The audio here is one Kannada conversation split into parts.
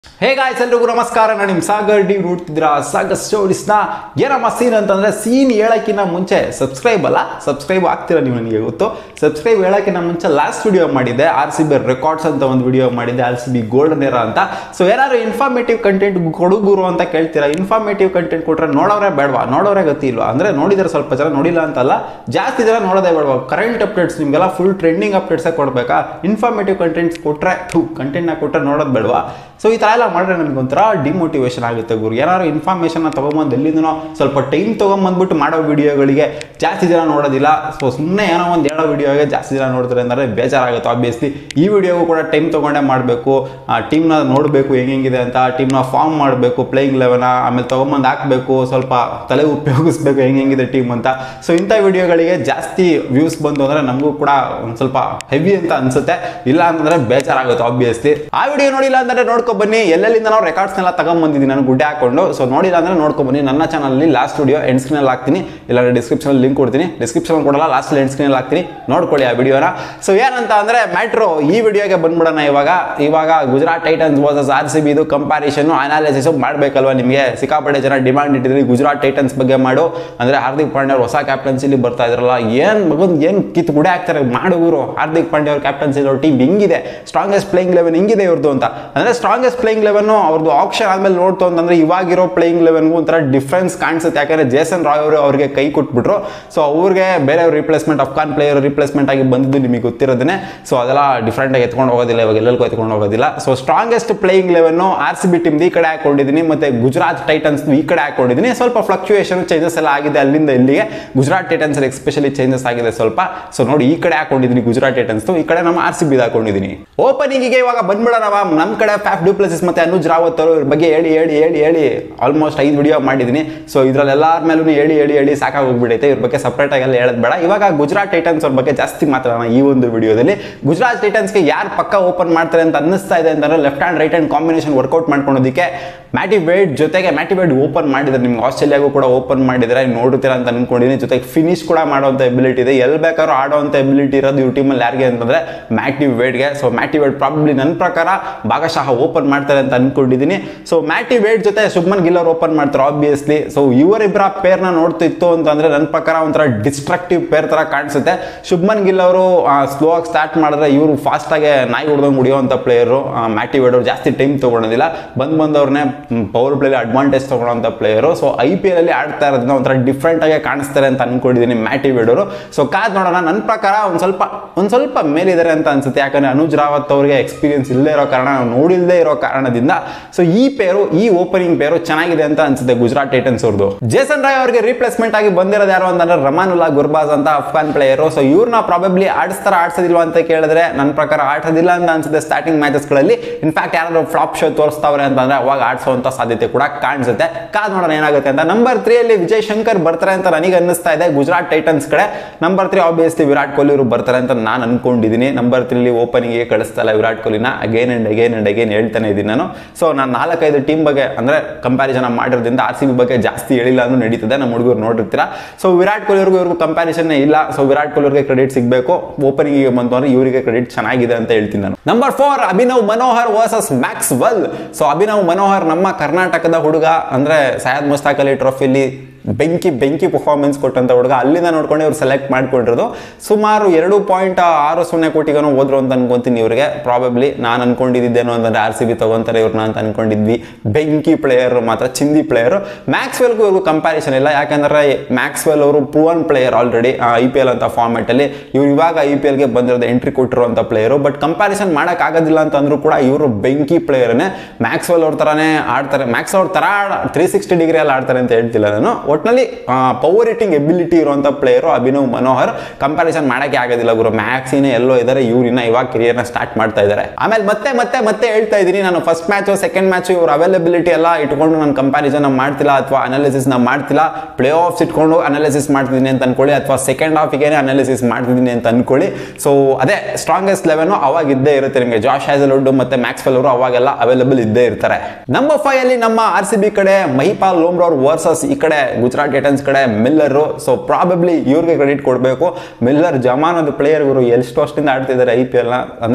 ಹೇ ಗಾಯ್ಸ್ ಎಲ್ರಿಗೂ ನಮಸ್ಕಾರ ನಾನು ನಿಮ್ಮ ಸಾಗರ್ ಡಿ ನೋಡ್ತಿದ್ದೀರಾ ಸಾಗರ್ ಸ್ಟೋರೀಸ್ನ ಏನಮ್ಮ ಸೀನ್ ಅಂತಂದ್ರೆ ಸೀನ್ ಹೇಳಕ್ಕಿಂತ ಮುಂಚೆ ಸಬ್ಸ್ಕ್ರೈಬ್ ಅಲ್ಲ ಸಬ್ಸ್ಕ್ರೈಬ್ ಆಗ್ತೀರಾ ನೀವು ನನಗೆ ಗೊತ್ತು ಸಬ್ಸ್ಕ್ರೈಬ್ ಹೇಳಕ್ಕಿಂತ ಮುಂಚೆ ಲಾಸ್ಟ್ ವಿಡಿಯೋ ಮಾಡಿದ್ದೆ ಆರ್ ಸಿ ಬಿ ರೆಕಾರ್ಡ್ಸ್ ಅಂತ ಒಂದು ವಿಡಿಯೋ ಮಾಡಿದ್ದೆ R C B golden era ಅಂತ ಸೊ ಏನಾದ್ರು ಇನ್ಫಾರ್ಮೇಟಿವ್ ಕಂಟೆಂಟ್ ಕೊಡುಗುರು ಅಂತ ಕೇಳ್ತೀರಾ ಇನ್ಫಾರ್ಮೇಟಿವ್ ಕಂಟೆಂಟ್ ಕೊಟ್ರೆ ನೋಡೋರೇ ಬೇಡವಾ ನೋಡೋರೇ ಗತಿ ಇಲ್ವಾ ಅಂದ್ರೆ ನೋಡಿದ್ರೆ ಸ್ವಲ್ಪ ಜನ ನೋಡಿಲ್ಲ ಅಂತಲ್ಲ ಜಾಸ್ತಿ ಜನ ನೋಡೋದೇ ಬೇಡವಾ ಕರೆಂಟ್ ಅಪ್ಡೇಟ್ಸ್ ನಿಮಗೆಲ್ಲ ಫುಲ್ ಟ್ರೆಂಡಿಂಗ್ ಅಪ್ಡೇಟ್ಸೇ ಕೊಡಬೇಕಾ ಇನ್ಫಾರ್ಮೇಟಿವ್ ಕಂಟೆಂಟ್ಸ್ ಕೊಟ್ರೆ ಥೂ ಕಂಟೆಂಟ್ನ ಕೊಟ್ಟರೆ ನೋಡೋದು ಬೇಡವಾ ಸೊ ಈ ಥರ ಎಲ್ಲ ಮಾಡಿದ್ರೆ ನನಗೆ ಒಂಥರ ಡಿಮೋಟಿವೇಶನ್ ಆಗುತ್ತೆ ಗುರು ಏನಾದ್ರು ಇನ್ಫಾರ್ಮೇಷನ್ನ ತೊಗೊಂಬಂದು ಎಲ್ಲಿಂದನೋ ಸ್ವಲ್ಪ ಟೈಮ್ ತೊಗೊಂಬಂದ್ಬಿಟ್ಟು ಮಾಡೋ ವಿಡಿಯೋಗಳಿಗೆ ಜಾಸ್ತಿ ಜನ ನೋಡೋದಿಲ್ಲ ಸೊ ಸುಮ್ಮನೆ ಏನೋ ಒಂದು ಹೇಳೋ ವಿಡಿಯೋಗೆ ಜಾಸ್ತಿ ಜನ ನೋಡ್ತಾರೆ ಅಂದರೆ ಬೇಜಾರಾಗುತ್ತೆ ಆಬ್ವಿಯಸ್ಲಿ ಈ ವಿಡಿಯೋಗೂ ಕೂಡ ಟೈಮ್ ತೊಗೊಂಡೇ ಮಾಡಬೇಕು ಆ ಟೀಮ್ನ ನೋಡಬೇಕು ಹೆಂಗಿದೆ ಅಂತ ಟೀಮ್ನ ಫಾರ್ಮ್ ಮಾಡಬೇಕು ಪ್ಲೇಯಿಂಗ್ ಲೆವೆನ ಆಮೇಲೆ ತೊಗೊಂಬಂದು ಹಾಕಬೇಕು ಸ್ವಲ್ಪ ತಲೆ ಉಪಯೋಗಿಸ್ಬೇಕು ಹೆಂಗಿದೆ ಟೀಮ್ ಅಂತ ಸೊ ಇಂಥ ವಿಡಿಯೋಗಳಿಗೆ ಜಾಸ್ತಿ ವ್ಯೂಸ್ ಬಂತು ಅಂದರೆ ನಮಗೂ ಕೂಡ ಒಂದು ಸ್ವಲ್ಪ ಹೆವಿ ಅಂತ ಅನ್ಸುತ್ತೆ ಇಲ್ಲ ಅಂತಂದ್ರೆ ಬೇಜಾರಾಗುತ್ತೆ ಆಬ್ವಿಯಸ್ಲಿ ಆ ವಿಡಿಯೋ ನೋಡಿಲ್ಲ ಅಂದ್ರೆ ನೋಡ್ಕೊ ಬನ್ನಿ ಎಲ್ಲೆಲ್ಲಿಂದ ನಾವು ರೆಕಾರ್ಡ್ಸ್ನೆಲ್ಲ ತಗೊಂಡ್ಬಂದಿದ್ದೀನಿ ನಾನು ಗುಡ್ಡೆ ಹಾಕೊಂಡು ಸೊ ನೋಡಿಲ್ಲ ಅಂದ್ರೆ ನೋಡ್ಕೊ ಬನ್ನಿ ನನ್ನ ಚಾನಲಲ್ಲಿ ಲಾಸ್ಟ್ ವಿಡಿಯೋ ಎಂಡ್ ಸ್ಕ್ರೀನಲ್ಲಿ ಹಾಕ್ತೀನಿ ಇಲ್ಲ ಡಿಸ್ಕ್ರಿಪ್ಷನ್ ಲಿಂಕ್ ಕೊಡ್ತೀನಿ ಡಿಸ್ಕ್ರಿಪ್ಷನ್ ಕೊಡಲ್ಲ ಲಾಸ್ಟ್ ಎಂಡ್ ಸ್ಕ್ರೀನಲ್ಲಿ ಹಾಕ್ತೀನಿ ನೋಡ್ಕೊಳ್ಳಿ ಆ ವಿಡಿಯೋನ ಸೊ ಏನಂತ ಅಂದ್ರೆ ಮ್ಯಾಟ್ರೋ ಈ ವಿಡಿಯೋಗೆ ಬಂದ್ಬಿಡೋಣ ಇವಾಗ ಇವಾಗ Gujarat Titans versus R C B ಇದು ಕಂಪಾರಿಷನ್ ಅನಾಲಿಸಿಸ್ ಮಾಡಬೇಕಲ್ವಾ ನಿಮಗೆ ಸಿಕ್ಕಾಪಟ್ಟೆ ಜನ ಡಿಮಾಂಡ್ ಇಟ್ಟಿದ್ರಿ ಗುಜರಾತ್ ಟೈಟನ್ಸ್ ಬಗ್ಗೆ ಮಾಡು ಅಂದ್ರೆ ಹಾರ್ದಿಕ್ ಪಾಂಡ್ಯ ಅವ್ರು ಹೊಸ ಕ್ಯಾಪ್ಟನ್ಸಿಲಿ ಬರ್ತಾ ಇದ್ರಲ್ಲ ಏನ್ ಮಗನ್ ಏನ್ ಕಿತ್ ಗುಡೆ ಹಾಕ್ತಾರೆ ಮಾಡುವರು ಹಾರ್ದಿಕ್ ಪಾಂಡ್ಯ ಅವ್ರ ಕ್ಯಾಪ್ಟನ್ಸಿ ಟೀಮ್ ಹಿಂಗಿದೆ ಸ್ಟ್ರಾಂಗೆಸ್ಟ್ ಪ್ಲೇಯಿಂಗ್ ಲೆವೆನ್ ಹಿಂಗಿದೆ ಇವ್ರದ್ದು ಅಂತ ಅಂದ್ರೆ ಸ್ಟ್ರಾಂಗೆಸ್ಟ್ ಪ್ಲೇಯಿಂಗ್ ಲೆವೆನ್ ಅವ್ರದ್ದು ಆಪ್ಷನ್ ಆದ್ಮೇಲೆ ನೋಡ್ತು ಅಂತಂದ್ರೆ ಇವಾಗಿರೋ ಪ್ಲೇಯಿಂಗ್ ಲೆವೆನ್ಗೂ ಒಂಥರ ಡಿಫ್ರೆನ್ಸ್ ಕಾಣಿಸುತ್ತೆ ಯಾಕಂದ್ರೆ ಜೇಸನ್ ರಾಯ್ ಅವರು ಅವ್ರಿಗೆ ಕೈ ಕೊಟ್ಬಿಟ್ರು ಸೊ ಅವ್ರಿಗೆ ಬೇರೆ ರಿಪ್ಲೇಸ್ಮೆಂಟ್ ಅಫ್ಘಾನ್ ಪ್ಲೇಯರ್ ರಿಪ್ಲೇಸ್ಮೆಂಟ್ ಆಗಿ ಬಂದಿದ್ದು ನಿಮಗೆ ಗೊತ್ತಿರೋದೇ ಸೊ ಅದೆಲ್ಲ ಡಿಫ್ರೆಂಟ್ ಆಗಿ ಎತ್ಕೊಂಡು ಹೋಗೋದಿಲ್ಲ ಇವಾಗ ಎಲ್ಲರಿಗೂ ಎತ್ಕೊಂಡು ಹೋಗೋದಿಲ್ಲ so strongest playing eleven R C B team ಈ ಕಡೆ ಹಾಕೊಂಡಿದ್ದೀನಿ ಮತ್ತೆ ಗುಜರಾತ್ ಟೈಟನ್ಸ್ ಈ ಕಡೆ ಹಾಕೊಂಡಿದ್ದೀನಿ ಸ್ವಲ್ಪ ಫ್ಲಕ್ಚುಯೇಷನ್ ಚೇಂಜಸ್ ಎಲ್ಲ ಆಗಿದೆ ಅಲ್ಲಿಂದ ಇಲ್ಲಿಗೆ ಗುಜರಾತ್ ಟೈಟನ್ಸ್ ಎಸ್ಪೆಷಲಿ ಚೇಂಜಸ್ ಆಗಿದೆ ಸ್ವಲ್ಪ ಸೊ ನೋಡಿ ಈ ಕಡೆ ಹಾಕೊಂಡಿದ್ದೀನಿ ಗುಜರಾತ್ ಟೈಟನ್ಸ್ ಈ ಕಡೆ ನಮ್ಮ ಆರ್ ಸಿ ಬಿ ಹಾಕೊಂಡಿದ್ದೀನಿ ಓಪನಿಂಗಿಗೆ ಇವಾಗ ಬಂದ್ಬಿಡೋಣ ನಮ್ಮ ಕಡೆ ಫ್ಯಾಫ್ ಡ್ಯೂಪ್ಲೆಸಿಸ್ ಮತ್ತೆ ಅನುಜ್ ರಾವತ್ ಅವರು ಇವ್ರ ಬಗ್ಗೆ ಹೇಳಿ ಹೇಳಿ ಹೇಳಿ ಹೇಳಿ ಆಲ್ಮೋಸ್ಟ್ ಐದು ವಿಡಿಯೋ ಮಾಡಿದ್ದೀನಿ ಸೊ ಇದ್ರಲ್ಲಿ ಎಲ್ಲಾರ ಮೇಲೂ ಹೇಳಿ ಹೇಳಿ ಹೇಳಿ ಸಾಕಾಗೋಗ್ಬಿಡೈತೆ ಇವ್ರ ಬಗ್ಗೆ ಸಪ್ರೇಟ್ ಆಗಿ ಎಲ್ಲ ಹೇಳೋದು ಬೇಡ ಇವಾಗ ಗುಜರಾತ್ ಟೈಟನ್ಸ್ ಅವ್ರ ಬಗ್ಗೆ ಜಾಸ್ತಿ ಮಾತಾಡೋಣ ಈ ಒಂದು ವಿಡಿಯೋದಲ್ಲಿ ಗುಜರಾತ್ ಟೈಟನ್ಸ್ಗೆ ಯಾರು ಪಕ್ಕ ಓಪನ್ ಮಾಡ್ತಾರೆ ಅಂತ ಅನ್ನಿಸ್ತಾ ಇದೆ ಅಂತಂದ್ರೆ left hand right hand combination workout ಮಾಡ್ಕೊಳೋದಕ್ಕೆ ಮ್ಯಾಟಿ ವೇಡ್ ಜೊತೆಗೆ ಮ್ಯಾಟಿ ವೇಡ್ ಓಪನ್ ಮಾಡಿದ್ದಾರೆ ನಿಮ್ಗೆ ಆಸ್ಟ್ರೇಲಿಯಾಗೂ ಕೂಡ ಓಪನ್ ಮಾಡಿದ್ರೆ ನೋಡ್ತೀರಾ ಅಂತ ಅನ್ಕೊಂಡಿದ್ದೀನಿ ಜೊತೆಗೆ ಫಿನಿಶ್ ಕೂಡ ಮಾಡುವಂಥ ಎಬಿಲಿಟಿ ಇದೆ ಎಲ್ಲಿ ಬೇಕಾದ್ರೂ ಆಡುವಂಥ ಎಬಿಲಿಟಿ ಇರೋದು ಇವ್ರ ಟೀಮಲ್ಲಿ ಯಾರಿಗೆ ಅಂತಂದ್ರೆ ಮ್ಯಾಟಿ ವೇಡ್ಗೆ ಸೊ ಮ್ಯಾಟಿ ವೇಡ್ ಪ್ರಾಬ್ಲಿ ನನ್ನ ಪ್ರಕಾರ ಭಾಗಶಃ ಓಪನ್ ಮಾಡ್ತಾರೆ ಅಂತ ಅನ್ಕೊಂಡಿದ್ದೀನಿ ಸೊ ಮ್ಯಾಟಿ ವೇಡ್ ಜೊತೆ ಶುಭ್ಮನ್ ಗಿಲ್ ಅವ್ರು ಓಪನ್ ಮಾಡ್ತಾರೆ ಆಬ್ವಿಯಸ್ಲಿ ಸೊ ಇವರಿಬ್ಬರ ಪೇರ್ನ ನೋಡ್ತಿತ್ತು ಅಂತಂದ್ರೆ ನನ್ನ ಪ್ರಕಾರ ಒಂಥರ ಡಿಸ್ಟ್ರಕ್ಟಿವ್ ಪೇರ್ ತರ ಕಾಣಿಸುತ್ತೆ ಶುಭ್ಮನ್ ಗಿಲ್ ಅವರು ಸ್ಲೋ ಆಗಿ ಸ್ಟಾರ್ಟ್ ಮಾಡಿದ್ರೆ ಇವರು ಫಾಸ್ಟ್ ಆಗಿ ನಾಯಿ ಹೊಡೆದಂಗೆ ಹೊಡಿಯೋಂಥ ಪ್ಲೇಯರು ಮ್ಯಾಟಿ ವೇಡ್ ಅವ್ರು ಜಾಸ್ತಿ ಟೈಮ್ ತಗೊಳೋದಿಲ್ಲ ಬಂದ್ ಬಂದವ್ರನ್ನೇ ಪವರ್ ಪ್ಲೇಲಿ ಅಡ್ವಾಂಟೇಜ್ ತಗೊಳ್ಳೋಂಥ player so I P L ಅಲ್ಲಿ ಆಡ್ತಾ ಇರೋದನ್ನ ಒಂಥರ ಡಿಫ್ರೆಂಟ್ ಆಗಿ ಕಾಣಿಸ್ತಾರೆ ಅಂತ ಅನ್ಕೊಂಡಿದ್ದೀನಿ ಮ್ಯಾಟಿ ವೇಡ್ ಅವರು ಸೊ ಕಾದ್ ನೋಡೋಣ ನನ್ನ ಪ್ರಕಾರ ಒಂದು ಸ್ವಲ್ಪ ಒಂದು ಸ್ವಲ್ಪ ಮೇಲಿದ್ದಾರೆ ಅಂತ ಅನ್ಸುತ್ತೆ ಯಾಕಂದ್ರೆ ಅನುಜ್ ರಾವತ್ ಅವರಿಗೆ ಎಕ್ಸ್ಪೀರಿಯನ್ಸ್ ಇಲ್ಲದೆ ಇರೋ ಕಾರಣ ನಾವು ನೋಡಿಲ್ಲದೆ ಇರೋ ಕಾರಣದಿಂದ ಸೊ ಈ ಪೇರು ಈ ಓಪನಿಂಗ್ ಪೇರು ಚೆನ್ನಾಗಿದೆ ಅಂತ ಅನ್ಸುತ್ತೆ ಗುಜರಾತ್ ಟೈಟನ್ಸ್ ಅವ್ರದ್ದು ಜೇಸನ್ ರಾಯ್ ಅವರಿಗೆ ರೀಪ್ಲೇಸ್ಮೆಂಟ್ ಆಗಿ ಬಂದಿರೋದು ಯಾರು ಅಂತಂದ್ರೆ ರಮಾನುಲ್ಲಾ ಗುರ್ಬಾಸ್ ಅಂತ ಅಫ್ಘಾನ್ ಪ್ಲೇಯರು ಸೊ ಇವ್ರನ್ನ ಪ್ರಾಬಬ್ಲಿ ಆಡಿಸ್ತಾರ ಆಡ್ಸೋದಿಲ್ವಾ ಅಂತ ಕೇಳಿದ್ರೆ ನನ್ನ ಪ್ರಕಾರ ಆಡ್ಸೋದಿಲ್ಲ ಅಂತ ಅನ್ಸುತ್ತೆ ಸ್ಟಾರ್ಟಿಂಗ್ ಮ್ಯಾಚಸ್ಗಳಲ್ಲಿ ಇನ್ಫ್ಯಾಕ್ಟ್ ಯಾರಾದ್ರೂ ಫ್ಲಾಪ್ ಶೋ ತೋರಿಸ್ತಾವ್ರೆ ಅಂತಂದ್ರೆ ಅವಾಗ ಆಡಿಸುವಂತ ಸಾಧ್ಯತೆ ಕೂಡ ಕಾಣಿಸುತ್ತೆ ಕಾದ್ ನೋಡೋಣ ಏನಾಗುತ್ತೆ ಅಂತ ನಂಬರ್ ತ್ರೀ ಅಲ್ಲಿ ವಿಜಯ್ ಶಂಕರ್ ಬರ್ತಾರೆ ಅಂತ ನನಗೆ ಅನ್ನಿಸ್ತಾ ಇದೆ ಗುಜರಾತ್ ಟೈಟನ್ಸ್ ಕಡೆ number three obviously Virat Kohli ಅವರು ಬರ್ತಾರೆ ಅಂತ ನಾನು ಅನ್ಕೊಂಡಿದ್ದೀನಿ ನಂಬರ್ ತ್ರೀಲಿ ಓಪನಿಂಗ್ ಕಳಿಸ್ತಾ ಇಲ್ಲ ವಿರಾಟ್ ಕೊಹ್ಲಿನ again and again and again ಹೇಳ್ತಾನೆ ಇದ್ದೀನಿ ನಾನು ಸೊ ನಾನು ನಾಲ್ಕೈದು ಟೀಮ್ ಬಗ್ಗೆ ಅಂದ್ರೆ ಕಂಪ್ಯಾರಿಸನ್ ಮಾಡಿರೋದ್ರಿಂದ ಆರ್ ಸಿ ಬಿ ಬಗ್ಗೆ ಜಾಸ್ತಿ ಹೇಳಿಲ್ಲ ಅಂದ್ರೂ ನಡೀತದೆ ನಮ್ಮ ಹುಡುಗರು ನೋಡಿರ್ತೀರಾ ಸೊ ವಿರಾಟ್ ಕೊಹ್ಲಿ ಅವ್ರಿಗೂ ಇವ್ರಿಗೂ ಕಂಪ್ಯಾರಿಸನ್ ಇಲ್ಲ ಸೊ ವಿರಾಟ್ ಕೊಹ್ಲಿ ಅವ್ರಿಗೆ ಕ್ರೆಡಿಟ್ ಸಿಗಬೇಕು ಓಪನಿಂಗ್ ಬಂತು ಅಂದ್ರೆ ಇವರಿಗೆ ಕ್ರೆಡಿಟ್ ಚೆನ್ನಾಗಿದೆ ಅಂತ ಹೇಳ್ತೀನಿ ನಾನು number four Abhinav Manohar versus Maxwell so Abhinav Manohar ನಮ್ಮ ಕರ್ನಾಟಕದ ಹುಡುಗ ಅಂದ್ರೆ ಸೈಯದ್ ಮುಸ್ತಾಕ್ ಅಲಿ ಟ್ರೋಫಿಲಿ ಬೆಂಕಿ ಬೆಂಕಿ ಪರ್ಫಾರ್ಮೆನ್ಸ್ ಕೊಟ್ಟಂತ ಹುಡುಗ ಅಲ್ಲಿಂದ ನೋಡ್ಕೊಂಡು ಇವ್ರು ಸೆಲೆಕ್ಟ್ ಮಾಡ್ಕೊಂಡಿರೋದು ಸುಮಾರು ಎರಡು ಪಾಯಿಂಟ್ ಆರು ಸೊನ್ನೆ ಕೋಟಿಗನೋ ಹೋದ್ರು ಅಂತ ಅನ್ಕೊಂತೀನಿ ಇವ್ರಿಗೆ ಪ್ರಾಬಬ್ಲಿ ನಾನು ಅನ್ಕೊಂಡಿದ್ದೇನೋ ಅಂತಂದ್ರೆ ಆರ್ ಸಿ ಬಿ ತಗೊಂತಾರೆ ಇವ್ರನ್ನ ಅಂತ ಅನ್ಕೊಂಡಿದ್ವಿ ಬೆಂಕಿ ಪ್ಲೇಯರ್ ಮಾತ್ರ ಚಿಂದಿ ಪ್ಲೇಯರ್ ಮ್ಯಾಕ್ಸ್ವೆಲ್ಗೂ ಇವ್ರಿಗೂ ಕಂಪ್ಯಾರಿಸನ್ ಇಲ್ಲ ಯಾಕಂದ್ರೆ ಮ್ಯಾಕ್ಸ್ವೆಲ್ ಅವರು proven player already I P L ಅಂತ ಫಾರ್ಮೆಟ್ ಅಲ್ಲಿ ಇವ್ರು ಇವಾಗ ಐ ಪಿ ಎಲ್ಗೆ ಬಂದಿರೋದು ಎಂಟ್ರಿ ಕೊಟ್ಟಿರುವಂತ ಪ್ಲೇಯರು ಬಟ್ ಕಂಪ್ಯಾರಿಸನ್ ಮಾಡಕ್ ಆಗೋದಿಲ್ಲ ಅಂತ ಅಂದ್ರೂ ಕೂಡ ಇವರು ಬೆಂಕಿ ಪ್ಲೇಯರ್ನೇ ಮ್ಯಾಕ್ಸ್ವೆಲ್ ಅವ್ರ ತರಾನೇ ಆಡ್ತಾರೆ ಮ್ಯಾಕ್ಸ್ ಅವ್ರ ತರ ತ್ರೀ ಸಿಕ್ಸ್ಟಿ ಡಿಗ್ರಿ ಅಲ್ಲಿ ಆಡ್ತಾರೆ ಅಂತ ಹೇಳ್ತಿಲ್ಲ ನಾನು ಒಟ್ನಲ್ಲಿ ಪವರ್ ಹಿಟ್ಟಿಂಗ್ ಎಬಿಲಿಟಿ ಇರುವಂತ ಪ್ಲೇಯರು ಅಭಿನವ್ ಮನೋಹರ್ ಕಂಪ್ಯಾರಿಸನ್ ಮಾಡಕ್ಕೆ ಆಗೋದಿಲ್ಲ ಗುರು ಮ್ಯಾಕ್ಸಿನ ಎಲ್ಲೋ ಇದ್ದಾರೆ ಇವ್ರು ಇನ್ನ ಇವಾಗ ನ ಸ್ಟಾರ್ಟ್ ಮಾಡ್ತಾ ಇದ್ದಾರೆ ಆಮೇಲೆ ಮತ್ತೆ ಮತ್ತೆ ಮತ್ತೆ ಹೇಳ್ತಾ ಇದ್ದೀನಿ ನಾನು ಫಸ್ಟ್ ಮ್ಯಾಚ್ ಸೆಕೆಂಡ್ ಮ್ಯಾಚ್ ಇವ್ರ ಅವೈಲಬಿಲಿಟಿ ಎಲ್ಲ ಇಟ್ಕೊಂಡು ನಾನು ಕಂಪ್ಯಾರಿಸನ್ ಮಾಡ್ತಿಲ್ಲ ಅಥವಾ ಅನಾಲಿಸಿಸ್ ನ ಮಾಡ್ತಿಲ್ಲ ಪ್ಲೇ ಆಫ್ಸ್ ಇಟ್ಕೊಂಡು ಅನಾಲಿಸಿಸ್ ಮಾಡ್ತಿದ್ದೀನಿ ಅಂತ ಅನ್ಕೊಳ್ಳಿ ಅಥವಾ ಸೆಕೆಂಡ್ ಹಾಫಿಗೆ ಅನಾಲಿಸಿಸ್ ಮಾಡ್ತಿದ್ದೀನಿ ಅಂತ ಅನ್ಕೊಳ್ಳಿ ಸೊ ಅದೇ ಸ್ಟ್ರಾಂಗೆಸ್ಟ್ ಲೆವೆನ್ ಅವಾಗ ಇದ್ದೇ ಇರುತ್ತೆ ನಿಮಗೆ ಜಾಶ್ ಹ್ಯಾಸಲ್ವುಡ್ ಮತ್ತೆ ಮ್ಯಾಕ್ಸ್ವೆಲ್ ಅವರು ಅವಾಗೆಲ್ಲ ಅವೈಲಬಲ್ ಇದ್ದೇ ಇರ್ತಾರೆ ನಂಬರ್ ಫೈವ್ ಅಲ್ಲಿ ನಮ್ಮ ಆರ್ ಸಿ ಬಿ ಕಡೆ ಮಹಿಪಾಲ್ ಲೋಮ್ರಾ ಅವ್ರ ವರ್ಸಸ್ ಈ ಕಡೆ ಗುಜರಾತ್ ಟೈಟನ್ಸ್ ಕಡೆ ಮಿಲ್ಲರು ಸೊ ಪ್ರಾಬಬ್ಲಿ ಇವ್ರಿಗೆ ಕ್ರೆಡಿಟ್ ಕೊಡಬೇಕು ಮಿಲ್ಲರ್ ಜಮಾನದ ಪ್ಲೇಯರ್ ಇವರು ಎಷ್ಟು ವರ್ಷದಿಂದ ಆಡ್ತಿದ್ದಾರೆ ಐ ಪಿ ಎಲ್ನ ಅಂದರೆ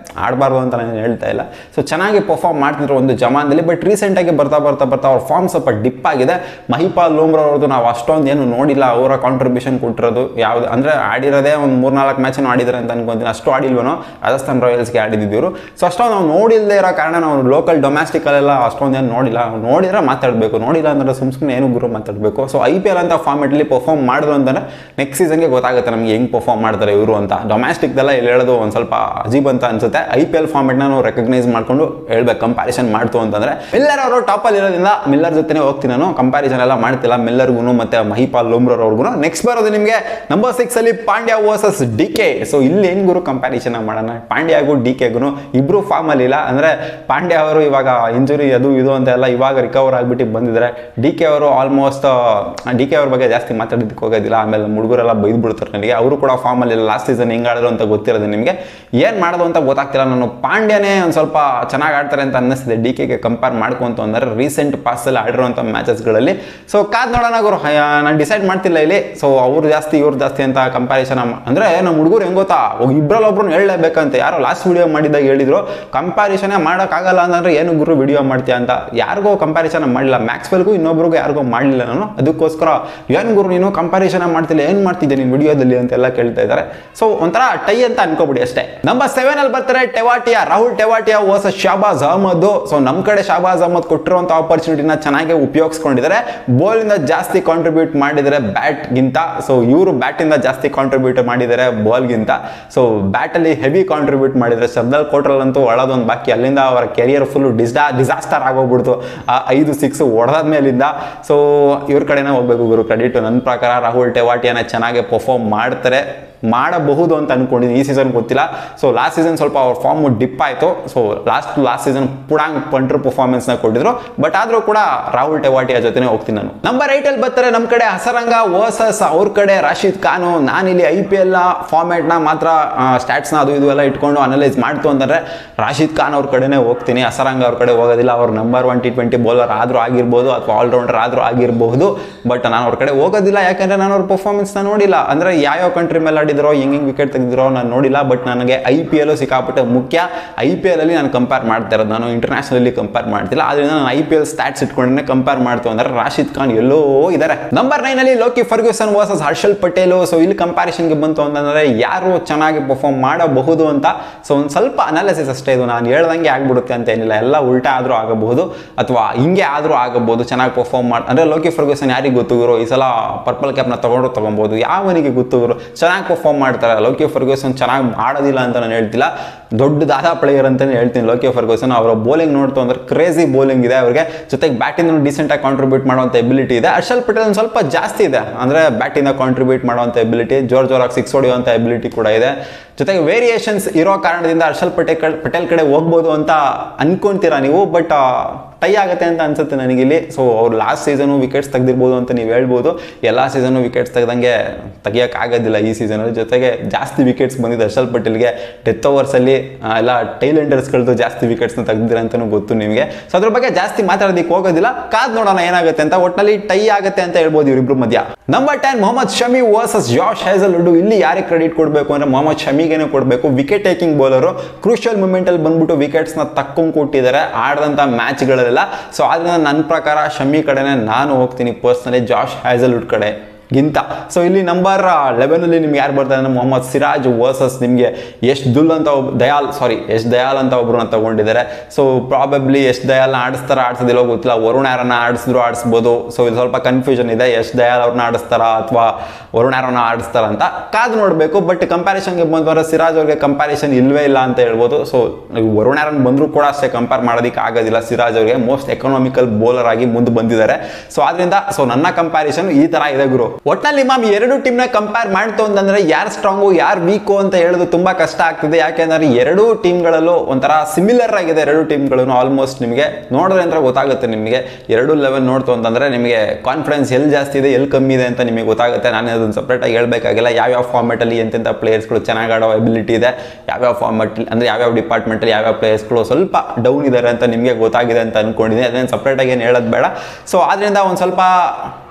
ಆಡಬಾರ್ದು ಅಂತ ನಾನು ಹೇಳ್ತಾ ಇಲ್ಲ ಸೊ ಚೆನ್ನಾಗಿ ಪರ್ಫಾರ್ಮ್ ಮಾಡ್ತಿದ್ರು ಒಂದು ಜಮಾನದಲ್ಲಿ ಬಟ್ ರೀಸೆಂಟಾಗಿ ಬರ್ತಾ ಬರ್ತಾ ಬರ್ತಾ ಅವ್ರ ಫಾರ್ಮ್ ಸ್ವಲ್ಪ ಡಿಪ್ ಆಗಿದೆ ಮಹಿಪಾಲ್ ಲೋಮ್ರಾ ಅವ್ರದ್ದು ನಾವು ಅಷ್ಟೊಂದು ಏನು ನೋಡಿಲ್ಲ ಅವರ ಕಾಂಟ್ರಿಬ್ಯೂಷನ್ ಕೊಟ್ಟಿರೋದು ಯಾವ್ದು ಅಂದರೆ ಆಡಿರೋದೇ ಒಂದು ಮೂರ್ನಾಲ್ಕು ಮ್ಯಾಚನ್ನು ಆಡಿದ್ದಾರೆ ಅಂತ ಅನ್ಕೊಂತೀನಿ ಅಷ್ಟು ಆಡಿಲ್ವನೋ ರಾಜಸ್ಥಾನ್ ರಾಯಲ್ಸ್ಗೆ ಆಡಿದ್ದಿದ್ರು ಸೊ ಅಷ್ಟೊಂದು ನಾವು ನೋಡಿಲ್ಲದೆ ಇರೋ ಕಾರಣ ನಾವು ಲೋಕಲ್ ಡೊಮ್ಯಾಸ್ಟಿಕಲ್ಲೆಲ್ಲ ಅಷ್ಟೊಂದು ಏನು ನೋಡಿಲ್ಲ ನಾವು ನೋಡಿದ್ರೆ ಮಾತಾಡಬೇಕು ನೋಡಿಲ್ಲ ಅಂದ್ರೆ ಸುಮ್ ಸುಮ್ಮನೆ ಏನು ಗುರು ಮಾತಾಡಬೇಕು ಸೊ ಐ ಪಿ ಎಲ್ ಅಂತ ಫಾರ್ಮೆಟಲ್ಲಿ ಪರ್ಫಾರ್ಮ್ ಮಾಡಿದ್ರು ಅಂತಂದ್ರೆ ನೆಕ್ಸ್ಟ್ ಸೀಸನ್ಗೆ ಗೊತ್ತಾಗುತ್ತೆ ನಮಗೆ ಹೆಂಗೆ ಪರ್ಫಾರ್ಮ್ ಮಾಡ್ತಾರೆ ಇವರು ಅಂತ ಡೊಮ್ಯಾಸ್ಟಿಕ್ದೆಲ್ಲ ಇಲ್ಲಿ ಹೇಳೋದು ಒಂದು ಸ್ವಲ್ಪ ಅಜೀಬ್ ಅಂತ ಅನ್ಸುತ್ತೆ ಐ ಪಿ ಎಲ್ ಫಾರ್ಮೆಟ್ನ ನಾವು ರೆಕಗ್ನೈಸ್ ಮಾಡ್ಕೊಂಡು ಹೇಳ್ಬೇಕು ಕಂಪ್ಯಾರಿಸನ್ ಮಾಡ್ತು ಅಂತಂದ್ರೆ ಮಿಲ್ಲರ್ ಅವರು ಟಾಪಲ್ಲಿ ಇರೋದ್ರಿಂದ ಮಿಲ್ಲರ್ ಜೊತೆನೇ ಹೋಗ್ತೀನಿ ನಾನು ಕಂಪ್ಯಾರಿಸನ್ ಎಲ್ಲ ಮಾಡ್ತಿಲ್ಲ ಮಿಲ್ಲರ್ಗೂ ಮತ್ತೆ ಮಹಿಪಾಲ್ ಲೋಮ್ರರ್ ಅವ್ರಿಗೂ ನೆಕ್ಸ್ಟ್ ಬರೋದು ನಿಮಗೆ ನಂಬರ್ ಸಿಕ್ಸ್ ಅಲ್ಲಿ Pandya versus D K so ಇಲ್ಲಿ ಏನ್ ಗುರು ಕಂಪ್ಯಾರಿಸನ್ ಮಾಡೋಣ ಪಾಂಡ್ಯಾಗೂ ಡಿ ಕೆಗೂ ಇಬ್ರು ಫಾರ್ಮ್ ಅಲ್ಲಿ ಇಲ್ಲ ಅಂದ್ರೆ ಪಾಂಡ್ಯ ಅವರು ಇವಾಗ ಇಂಜುರಿ ಅದು ಇದು ಅಂತ ಎಲ್ಲ ಇವಾಗ ರಿಕವರ್ ಆಗ್ಬಿಟ್ಟು ಬಂದಿದ್ದಾರೆ ಡಿ ಕೆ ಅವರು ಆಲ್ಮೋಸ್ಟ್ ಡಿ ಕೆ ಅವ್ರ ಬಗ್ಗೆ ಜಾಸ್ತಿ ಮಾತಾಡೋದಕ್ಕೆ ಹೋಗೋದಿಲ್ಲ ಆಮೇಲೆ ಹುಡುಗರೆಲ್ಲ ಬೈದು ಬಿಡ್ತಾರೆ ನನಗೆ ಅವರು ಕೂಡ ಫಾರ್ಮ್ ಅಲ್ಲಿ ಲಾಸ್ಟ್ ಸೀಸನ್ ಹೆಂಗ್ ಆಡಿದ್ರು ಅಂತ ಗೊತ್ತಿರೋದು ನಿಮಗೆ ಏನ್ ಮಾಡೋದು ಅಂತ ಗೊತ್ತಾಗ್ತಿಲ್ಲ ನಾನು ಪಾಂಡ್ಯನೇ ಒಂದು ಸ್ವಲ್ಪ ಚೆನ್ನಾಗಿ ಆಡ್ತಾರೆ ಅಂತ ಅನ್ನಿಸ್ತಿದೆ ಡಿ ಕೆಗೆ ಕಂಪೇರ್ ಮಾಡ್ಕೊಂತ ಅಂದ್ರೆ ರೀಸೆಂಟ್ ಪಾಸಲ್ಲಿ ಆಡಿರುವಂಥ ಮ್ಯಾಚಸ್ಗಳಲ್ಲಿ ಸೊ ಕಾದ್ ನೋಡೋಣ ಗುರು ನಾನು ಡಿಸೈಡ್ ಮಾಡ್ತಿಲ್ಲ ಇಲ್ಲಿ ಸೊ ಅವ್ರು ಜಾಸ್ತಿ ಇವ್ರು ಜಾಸ್ತಿ ಅಂತ ಕಂಪ್ಯಾರಿಸನ್ ಅಂದ್ರೆ ನಮ್ಮ ಹುಡುಗರು ಹೆಂಗ್ ಗೊತ್ತಾ ಇಬ್ಬರಲ್ಲಿ ಒಬ್ರು ಹೇಳಲೇಬೇಕಂತ ಯಾರೋ ಲಾಸ್ಟ್ ವಿಡಿಯೋ ಮಾಡಿದಾಗ ಹೇಳಿದ್ರು ಕಂಪ್ಯಾರಿಸನೇ ಮಾಡೋಕ್ಕಾಗಲ್ಲ ಅಂತಂದ್ರೆ ಏನು ಗುರು ವಿಡಿಯೋ ಮಾಡ್ತೀಯ ಅಂತ ಯಾರಿಗೋ ಕಂಪ್ಯಾರಿಸನ್ ಮಾಡಿಲ್ಲ ಮ್ಯಾಕ್ಸ್ವೆಲ್ಗೂ ಇನ್ನೊಬ್ರಿಗೂ ಯಾರಿಗೋ ಮಾಡಲಿಲ್ಲ ನಾನು ಅದಕ್ಕೋಸ್ಕರ ಏನು ಗುರು ನೀನು ಕಂಪ್ಯಾರಿಸನ್ ಮಾಡ್ತಿಲ್ಲ ಏನು ಮಾಡ್ತಿದ್ದೆ ನೀನು ವಿಡಿಯೋದಲ್ಲಿ ಅಂತೆಲ್ಲ ಕೇಳ್ತಾ ಇದ್ದಾರೆ ಸೊ ಒಂಥರ ಟೈ ಅಂತ ಅನ್ಕೋಬಿಡಿ ಅಷ್ಟೇ ನಂಬರ್ ಸೆವೆನ್ ಅಲ್ಲಿ ಬರ್ತಾರೆ ಟೆವಾಟಿಯಾ ರಾಹುಲ್ ಟೆವಾಟಿಯಾ ವರ್ಸ್ ಶಾಬಾಜ್ ಅಹಮದ್ ಸೊ ನಮ್ಮ ಕಡೆ ಶಾಬಾಜ್ ಅಹಮದ್ ಕೊಟ್ಟಿರುವಂಥ ಆಪರ್ಚುನಿಟಿನ ಚೆನ್ನಾಗಿ ಉಪಯೋಗಿಸ್ಕೊಂಡಿದ್ದಾರೆ ಬಾಲ್ ಇಂದ ಜಾಸ್ತಿ ಕಾಂಟ್ರಿಬ್ಯೂಟ್ ಮಾಡಿದ್ದಾರೆ ಬ್ಯಾಟ್ ಗಿಂತ ಸೊ ಇವರು ಬ್ಯಾಟ್ ಇಂದ ಜಾಸ್ತಿ ಕಾಂಟ್ರಿಬ್ಯೂಟ್ ಮಾಡಿದ್ದಾರೆ ಬಾಲ್ ಗಿಂತ ಸೊ ಬ್ಯಾಟ್ ಅಲ್ಲಿ ಹೆವಿ ಕಾಂಟ್ರಿಬ್ಯೂಟ್ ಮಾಡಿದ್ದಾರೆ ಶಬ್ದಲ್ ಕೋಟ್ರಲ್ಲಂತೂ ಒಳದೊಂದು ಬಾಕಿ ಅಲ್ಲಿಂದ ಅವರ ಕೆರಿಯರ್ ಫುಲ್ ಡಿಸಾ ಡಿಸಾಸ್ಟರ್ ಆಗೋಗ್ಬಿಡ್ತು ಆ ಐದು ಸಿಕ್ಸ್ ಹೊಡೆದಾದ ಮೇಲಿಂದ ಸೊ ಇವ್ರ ಕಡೆನೇ ಹೋಗ್ಬೇಕು ಗುರು ಕ್ರೆಡಿಟ್ ನನ್ನ ಪ್ರಕಾರ ರಾಹುಲ್ ಟೆವಾಟಿಯಾನ ಚೆನ್ನಾಗಿ ಪರ್ಫಾರ್ಮ್ ಮಾಡ್ತಾರೆ ಮಾಡಬಹುದು ಅಂತ ಅನ್ಕೊಂಡಿದ್ದೀನಿ ಈ ಸೀಸನ್ ಗೊತ್ತಿಲ್ಲ ಸೊ ಲಾಸ್ಟ್ ಸೀಸನ್ ಸ್ವಲ್ಪ ಅವ್ರ ಫಾರ್ಮ್ ಡಿಪ್ ಆಯಿತು ಸೊ ಲಾಸ್ಟ್ ಲಾಸ್ಟ್ ಸೀಸನ್ ಪುಡಾಂಗ್ ಪಂಟ್ರ್ ಪರ್ಫಾರ್ಮೆನ್ಸ್ನ ಕೊಟ್ಟಿದ್ರು ಬಟ್ ಆದರೂ ಕೂಡ ರಾಹುಲ್ ಟೆವಾಟಿಯ ಜೊತೆನೇ ಹೋಗ್ತೀನಿ ನಾನು ನಂಬರ್ ಏಯ್ಟಲ್ಲಿ ಬರ್ತಾರೆ ನಮ್ಮ ಕಡೆ ಹಸರಂಗ ವರ್ಸಸ್ ಅವ್ರ ಕಡೆ ರಾಶಿದ್ ಖಾನು ನಾನಿಲ್ಲಿ ಐ ಪಿ ಎಲ್ ಫಾರ್ಮ್ಯಾಟ್ನ ಮಾತ್ರ ಸ್ಟ್ಯಾಟ್ಸ್ನ ಅದು ಇದು ಎಲ್ಲ ಇಟ್ಕೊಂಡು ಅನಲೈಸ್ ಮಾಡ್ತು ಅಂತಂದರೆ ರಾಶಿದ್ ಖಾನ್ ಅವ್ರ ಕಡೆನೇ ಹೋಗ್ತೀನಿ ಹಸರಂಗ ಅವ್ರ ಕಡೆ ಹೋಗೋದಿಲ್ಲ ಅವ್ರು number one T twenty bowler ಆದರೂ ಆಗಿರ್ಬೋದು ಅಥವಾ ಆಲ್ರೌಂಡರ್ ಆದರೂ ಆಗಿರಬಹುದು ಬಟ್ ನಾನು ಅವ್ರ ಕಡೆ ಹೋಗೋದಿಲ್ಲ ಯಾಕಂದರೆ ನಾನು ಅವ್ರ ಪರ್ಫಾರ್ಮೆನ್ಸ್ನ ನೋಡಿಲ್ಲ ಅಂದರೆ ಯಾವ್ಯಾವ ಕಂಟ್ರಿ ಮೇಲೆ ಆಡಿದ್ರೋ ಹೆಂಗೆ ಹೆಂಗೆ ವಿಕೆಟ್ ತೆಗೆದಿರೋ ನಾನು ನೋಡಿಲ್ಲ ಬಟ್ ನನಗೆ ಐ ಪಿ ಎಲ್ ಸಿಕ್ಕಾಪಟ್ಟೆ ಮುಖ್ಯ ಐ ಪಿ ಎಲ್ ಅಲ್ಲಿ ನಾನು ಕಂಪೇರ್ ಮಾಡ್ತಾ ಇರೋದು ನಾನು ಇಂಟರ್ನ್ಯಾಷನಲಿ ಕಂಪೇರ್ ಮಾಡ್ತಿಲ್ಲ ಆದ್ರಿಂದ ನಾನು ಐ ಪಿ ಎಲ್ ಸ್ಟ್ಯಾಟ್ಸ್ ಇಟ್ಕೊಂಡೇ ಕಂಪೇರ್ ಮಾಡ್ತು ಅಂದ್ರೆ ರಾಶಿದ್ ಖಾನ್ ಎಲ್ಲೋ ಇದ್ದಾರೆ ನಂಬರ್ ನೈನ್ ಅಲ್ಲಿ Lockie Ferguson versus Harshal Patel so ಇಲ್ಲಿ ಕಂಪ್ಯಾರಿಷನ್ಗೆ ಬಂತು ಅಂತಂದ್ರೆ ಯಾರು ಚೆನ್ನಾಗಿ ಪರ್ಫಾರ್ಮ್ ಮಾಡಬಹುದು ಅಂತ ಸೊ ಒಂದು ಸ್ವಲ್ಪ ಅನಾಲಿಸಿಸ್ ಅಷ್ಟೇ ಇದು ನಾನು ಹೇಳ್ದಂಗೆ ಆಗ್ಬಿಡುತ್ತೆ ಅಂತ ಏನಿಲ್ಲ ಎಲ್ಲ ಉಲ್ಟಾ ಆದರೂ ಆಗಬಹುದು ಅಥವಾ ಹಿಂಗೆ ಆದರೂ ಆಗಬಹುದು ಚೆನ್ನಾಗಿ ಪರ್ಫಾರ್ಮ್ ಮಾಡಿ ಅಂದ್ರೆ ಲೋಕಿ ಫರ್ಗ್ಯೂಸನ್ ಯಾರಿಗೆ ಗೊತ್ತು ಗುರು ಈ ಸಲ ಪರ್ಪಲ್ ಕ್ಯಾಪ್ನ ತಗೊಂಡು ತಗೊಬೋದು ಯಾವನಿಗೆ ಗೊತ್ತು ಗುರು ಚೆನ್ನಾಗಿ ಪರ್ಫಾರ್ಮ್ ಮಾಡ್ತಾರೆ ಲೋಕಿ ಫರ್ಗ್ಯೂಸನ್ ಚೆನ್ನಾಗಿ ಮಾಡೋದಿಲ್ಲ ಅಂತ ನಾನು ಹೇಳ್ತಿಲ್ಲ ದೊಡ್ಡ ದಾದಾ ಪ್ಲೇಯರ್ ಅಂತಾನೆ ಹೇಳ್ತೀನಿ ಲೋಕಿ ಫರ್ಗ್ಯೂಸನ್ ಅವರ ಬೌಲಿಂಗ್ ನೋಡ್ತು ಅಂದ್ರೆ ಕ್ರೇಜಿ ಬೌಲಿಂಗ್ ಇದೆ ಅವ್ರಿಗೆ ಜೊತೆಗೆ ಬ್ಯಾಟಿಂದ ಡಿಸೆಂಟ್ ಆಗಿ ಕಾಂಟ್ರಿಬ್ಯೂಟ್ ಮಾಡುವಂಥ ಎಬಿಲಿಟಿ ಇದೆ ಹರ್ಷಲ್ ಪಟೇಲ್ ಒಂದು ಸ್ವಲ್ಪ ಜಾಸ್ತಿ ಇದೆ ಅಂದ್ರೆ ಬ್ಯಾಟಿಂದ ಕಾಂಟ್ರಿಬ್ಯೂಟ್ ಮಾಡುವಂಥ ಎಬಿಲಿಟಿ ಜೋರ್ ಜೋರಾಗಿ ಸಿಕ್ಸ್ ಹೊಡೆಯುವಂಥ ಎಬಿಲಿಟಿ ಕೂಡ ಇದೆ ಜೊತೆಗೆ ವೇರಿಯೇಷನ್ಸ್ ಇರೋ ಕಾರಣದಿಂದ ಹರ್ಷಲ್ ಪಟೇಲ್ ಪಟೇಲ್ ಕಡೆ ಹೋಗ್ಬೋದು ಅಂತ ಅನ್ಕೊಂತೀರಾ ನೀವು ಬಟ್ ಟೈ ಆಗುತ್ತೆ ಅಂತ ಅನ್ಸುತ್ತೆ ನನಗಿಲ್ಲಿ ಸೊ ಅವ್ರು ಲಾಸ್ಟ್ ಸೀಸನು ವಿಕೆಟ್ಸ್ ತೆಗೆದಿರ್ಬೋದು ಅಂತ ನೀವು ಹೇಳ್ಬೋದು ಎಲ್ಲ ಸೀಸನು ವಿಕೆಟ್ಸ್ ತೆಗ್ದಂಗೆ ತೆಗಿಯೋಕೆ ಆಗೋದಿಲ್ಲ ಈ ಸೀಸನಲ್ಲಿ ಜೊತೆಗೆ ಜಾಸ್ತಿ ವಿಕೆಟ್ಸ್ ಬಂದಿದೆ ಹರ್ಷಲ್ ಪಟೇಲ್ಗೆ ಡೆತ್ ಓವರ್ಸಲ್ಲಿ ಎಲ್ಲ ಟೈಲೆಂಡರ್ಸ್ಗಳದ್ದು ಜಾಸ್ತಿ ವಿಕೆಟ್ಸ್ನ ತೆಗೆದಿರ ಅಂತಲೂ ಗೊತ್ತು ನಿಮಗೆ ಸೊ ಅದ್ರ ಬಗ್ಗೆ ಜಾಸ್ತಿ ಮಾತಾಡೋದಕ್ಕೆ ಹೋಗೋದಿಲ್ಲ ಕಾದ್ ನೋಡೋಣ ಏನಾಗುತ್ತೆ ಅಂತ ಒಟ್ಟಿನಲ್ಲಿ ಟೈ ಆಗುತ್ತೆ ಅಂತ ಹೇಳ್ಬೋದು ಇವರಿಬ್ರು ಮಧ್ಯ number ten Mohammed Shami versus Josh Hazlewood ಇಲ್ಲಿ ಯಾರಿಗೆ ಕ್ರೆಡಿಟ್ ಕೊಡಬೇಕು ಅಂದ್ರೆ ಮೊಹಮ್ಮದ್ ಶಮಿಗೇನೆ ಕೊಡಬೇಕು ವಿಕೆಟ್ ಟೇಕಿಂಗ್ ಬೌಲರು ಕ್ರೂಷಿಯಲ್ ಮೂಮೆಂಟಲ್ಲಿ ಬಂದ್ಬಿಟ್ಟು ವಿಕೆಟ್ಸ್ನ ತಕ್ಕೊಂಡು ಕೊಟ್ಟಿದ್ದಾರೆ ಆಡಿದಂಥ ಮ್ಯಾಚ್ಗಳಲ್ಲಿ ಸೊ ಆದ್ರಿಂದ ನನ್ನ ಪ್ರಕಾರ ಶಮ್ಮಿ ಕಡೆನೇ ನಾನು ಹೋಗ್ತೀನಿ ಪರ್ಸ್ನಲಿ ಜಾಶ್ ಹ್ಯಾಸಲ್ವುಡ್ ಕಡೆ ಗಿಂತ ಸೊ ಇಲ್ಲಿ ನಂಬರ್ ಲೆವೆನಲ್ಲಿ ನಿಮ್ಗೆ ಯಾರು ಬರ್ತಾರೆ ಅಂದ್ರೆ ಮೊಹಮ್ಮದ್ ಸಿರಾಜ್ ವರ್ಸಸ್ ನಿಮಗೆ ಯಶ್ ದುಲ್ ಅಂತ ಒಬ್ಬ ದಯಾಲ್ ಸಾರಿ ಯಶ್ ದಯಾಲ್ ಅಂತ ಒಬ್ಬರನ್ನ ತಗೊಂಡಿದ್ದಾರೆ ಸೊ ಪ್ರಾಬಬ್ಲಿ ಯಶ್ ದಯಾಲ್ನ ಆಡಿಸ್ತಾರ ಆಡ್ಸೋದಿಲ್ಲ ಗೊತ್ತಿಲ್ಲ ವರುಣ್ ಯಾರನ್ನ ಆಡಿಸಿದ್ರು ಆಡಿಸ್ಬೋದು ಸೊ ಇದು ಸ್ವಲ್ಪ ಕನ್ಫ್ಯೂಷನ್ ಇದೆ ಯಶ್ ದಯಾಲ್ ಅವ್ರನ್ನ ಆಡಿಸ್ತಾರ ಅಥವಾ ವರುಣ್ ಯಾರನ್ನ ಆಡಿಸ್ತಾರ ಅಂತ ಕಾದು ನೋಡಬೇಕು ಬಟ್ ಕಂಪ್ಯಾರಿಸನ್ಗೆ ಬಂದವರ ಸಿರಾಜ್ ಅವ್ರಿಗೆ ಕಂಪ್ಯಾರಿಸನ್ ಇಲ್ವೇ ಇಲ್ಲ ಅಂತ ಹೇಳ್ಬೋದು ಸೊ ವರುಣ್ ಯಾರನ್ ಬಂದರೂ ಕೂಡ ಅಷ್ಟೇ ಕಂಪೇರ್ ಮಾಡೋದಕ್ಕೆ ಆಗೋದಿಲ್ಲ ಸಿರಾಜ್ ಅವರಿಗೆ ಮೋಸ್ಟ್ ಎಕನಾಮಿಕಲ್ ಬೌಲರ್ ಆಗಿ ಮುಂದೆ ಬಂದಿದ್ದಾರೆ ಸೊ ಆದ್ರಿಂದ ಸೊ ನನ್ನ ಕಂಪ್ಯಾರಿಸನ್ ಈ ತರ ಇದೆ ಗುರು ಒಟ್ನಲ್ಲಿ ಮಾಮ್ ಎರಡು ಟೀಮ್ ನ ಕಂಪೇರ್ ಮಾಡ್ತು ಅಂತಂದ್ರೆ ಯಾರು ಸ್ಟ್ರಾಂಗು ಯಾರು ವೀಕು ಅಂತ ಹೇಳೋದು ತುಂಬಾ ಕಷ್ಟ ಆಗ್ತಿದೆ ಯಾಕೆಂದ್ರೆ ಎರಡೂ ಟೀಮ್ಗಳಲ್ಲೂ ಒಂಥರ ಸಿಮಿಲರ್ ಆಗಿದೆ ಎರಡು ಟೀಮ್ಗಳು ಆಲ್ಮೋಸ್ಟ್ ನಿಮಗೆ ನೋಡಿದ್ರೆ ಅಂದ್ರೆ ಗೊತ್ತಾಗುತ್ತೆ ನಿಮಗೆ ಎರಡು ಲೆವೆಲ್ ನೋಡ್ತು ಅಂತಂದ್ರೆ ನಿಮಗೆ ಕಾನ್ಫಿಡೆನ್ಸ್ ಎಲ್ಲಿ ಜಾಸ್ತಿ ಇದೆ ಎಲ್ಲಿ ಕಮ್ಮಿ ಇದೆ ಅಂತ ನಿಮಗೆ ಗೊತ್ತಾಗುತ್ತೆ ನಾನು ಅದನ್ನು ಸಪ್ರೇಟ್ ಆಗಿ ಹೇಳ್ಬೇಕಾಗಿಲ್ಲ ಯಾವ್ಯಾವ ಫಾರ್ಮೆಟ್ ಅಲ್ಲಿ ಎಂತೆಂಥ ಪ್ಲೇಯರ್ಸ್ಗಳು ಚೆನ್ನಾಗಿ ಆಡೋ ಎಬಿಲಿಟಿ ಇದೆ ಯಾವ್ಯಾವ ಫಾರ್ಮೆಟ್ ಅಂದ್ರೆ ಯಾವ್ಯಾವ ಡಿಪಾರ್ಟ್ಮೆಂಟ್ ಅಲ್ಲಿ ಯಾವ್ಯಾವ ಪ್ಲೇಯರ್ಸ್ಗಳು ಸ್ವಲ್ಪ ಡೌನ್ ಇದ್ದಾರೆ ಅಂತ ನಿಮಗೆ ಗೊತ್ತಾಗಿದೆ ಅಂತ ಅನ್ಕೊಂಡಿದ್ದೀನಿ ಅದನ್ನ ಸಪ್ರೇಟ್ ಆಗಿ ಏನು ಹೇಳೋದು ಬೇಡ ಸೊ ಆದ್ರಿಂದ ಒಂದು ಸ್ವಲ್ಪ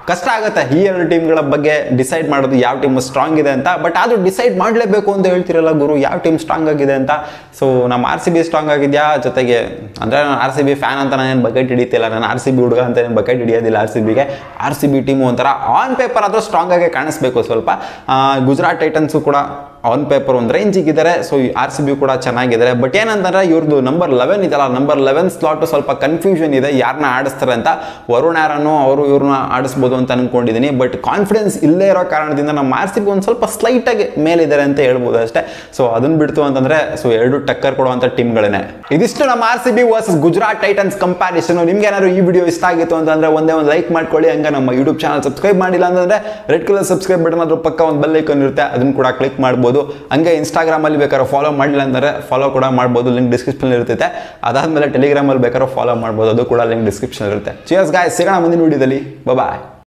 ಕಷ್ಟ ಆಗುತ್ತೆ ಈ ಎರಡು ಟೀಮ್ಗಳ ಬಗ್ಗೆ ಡಿಸೈಡ್ ಮಾಡೋದು ಯಾವ ಟೀಮ್ ಸ್ಟ್ರಾಂಗ್ ಇದೆ ಅಂತ ಬಟ್ ಆದ್ರೂ ಡಿಸೈಡ್ ಮಾಡಲೇಬೇಕು ಅಂತ ಹೇಳ್ತಿರಲ್ಲ ಗುರು ಯಾವ ಟೀಮ್ ಸ್ಟ್ರಾಂಗ್ ಆಗಿದೆ ಅಂತ ಸೊ ನಮ್ಮ ಆರ್ ಸಿ ಬಿ ಸ್ಟ್ರಾಂಗ್ ಆಗಿದೆಯಾ ಜೊತೆಗೆ ಅಂದರೆ ನಾನು ಆರ್ ಸಿ ಬಿ ಫ್ಯಾನ್ ಅಂತ ನಾನು ಬಕೆಟ್ ಹಿಡಿತಿಲ್ಲ ನಾನು ಆರ್ ಸಿ ಬಿ ಹುಡುಗ ಅಂತ ಏನು ಬಕೆಟ್ ಹಿಡಿಯೋದಿಲ್ಲ ಆರ್ ಸಿ ಬಿಗೆ ಆರ್ ಸಿ ಬಿ ಟೀಮು ಒಂಥರ ಆನ್ ಪೇಪರ್ ಆದರೂ ಸ್ಟ್ರಾಂಗ್ ಆಗಿ ಕಾಣಿಸ್ಬೇಕು ಸ್ವಲ್ಪ ಆ, ಗುಜರಾತ್ ಟೈಟನ್ಸು ಕೂಡ ಆನ್ ಪೇಪರ್ ಒಂದು ರೇಂಜಿಗಿದ್ದಾರೆ ಸೊ ಆರ್ ಸಿ ಬಿ ಕೂಡ ಚೆನ್ನಾಗಿದ್ದಾರೆ ಬಟ್ ಏನಂತಂದ್ರೆ ಇವ್ರದ್ದು ನಂಬರ್ ಲೆವೆನ್ ಇದೆಯಲ್ಲ ನಂಬರ್ ಲೆವೆನ್ ಸ್ಲಾಟ್ ಸ್ವಲ್ಪ ಕನ್ಫ್ಯೂಷನ್ ಇದೆ ಯಾರನ್ನ ಆಡಿಸ್ತಾರೆ ಅಂತ ವರುಣ್ ಯಾರನ್ನು ಅವರು ಇವ್ರನ್ನ ಆಡಿಸ್ಬೋದು ಅಂತ ಅನ್ಕೊಂಡಿದ್ದೀನಿ ಬಟ್ ಕಾನ್ಫಿಡೆನ್ಸ್ ಇಲ್ಲೇ ಇರೋ ಕಾರಣದಿಂದ ನಮ್ಮ ಆರ್ ಸಿ ಬಿ ಒಂದು ಸ್ವಲ್ಪ ಸ್ಲೈಟಾಗಿ ಮೇಲಿದ್ದಾರೆ ಅಂತ ಹೇಳ್ಬೋದು ಅಷ್ಟೇ ಸೊ ಅದನ್ನ ಬಿಡ್ತು ಅಂತಂದ್ರೆ ಸೊ ಎರಡು ಟಕ್ಕರ್ ಕೊಡುವಂಥ ಟೀಮ್ಗಳೇ ಇದಿಷ್ಟು ನಮ್ಮ R C B versus Gujarat Titans comparison ನಿಮ್ಗೆ ಏನಾದ್ರು ಈ ವಿಡಿಯೋ ಇಷ್ಟ ಆಗಿತ್ತು ಅಂತಂದ್ರೆ ಒಂದೇ ಒಂದು ಲೈಕ್ ಮಾಡ್ಕೊಳ್ಳಿ ಹಂಗೆ ನಮ್ಮ ಯೂಟ್ಯೂಬ್ ಚಾನಲ್ ಸಬ್ಸ್ಕ್ರೈಬ್ ಮಾಡಿಲ್ಲ ಅಂತಂದ್ರೆ ರೆಡ್ ಕಲರ್ ಸಬ್ಸ್ಕ್ರೈಬ್ ಬಟನ್ ಅದ್ರ ಪಕ್ಕ ಒಂದು ಬೆಲ್ ಐಕನ್ ಇರುತ್ತೆ ಅದನ್ನ ಕೂಡ ಕ್ಲಿಕ್ ಮಾಡ್ಬೋದು ಹಂಗೆ ಇನ್ಸ್ಟಾಗ್ರಾಮ್ ಅಲ್ಲಿ ಬೇಕಾದ್ರೆ ಫಾಲೋ ಮಾಡಿಲ್ಲ ಅಂದ್ರೆ ಫಾಲೋ ಕೂಡ ಮಾಡ್ಬೋದು ಲಿಂಕ್ ಡಿಸ್ಕ್ರಿಪ್ಷನ್ ಇರ್ತೈತೆ ಅದಾದ್ಮೇಲೆ ಟೆಲಿಗ್ರಾಮ್ ಅಲ್ಲಿ ಬೇಕಾದ್ರೆ ಫಾಲೋ ಮಾಡ್ಬೋದು ಅದು ಕೂಡ ಲಿಂಕ್ ಡಿಸ್ಕ್ರಿಪ್ಷನ್ ಇರುತ್ತೆ ಚಿಯರ್ಸ್ ಗಾಯ್ ಸಿಗೋಣ ಮುಂದಿನ ವಿಡಿಯೋದಲ್ಲಿ ಬಾಯ್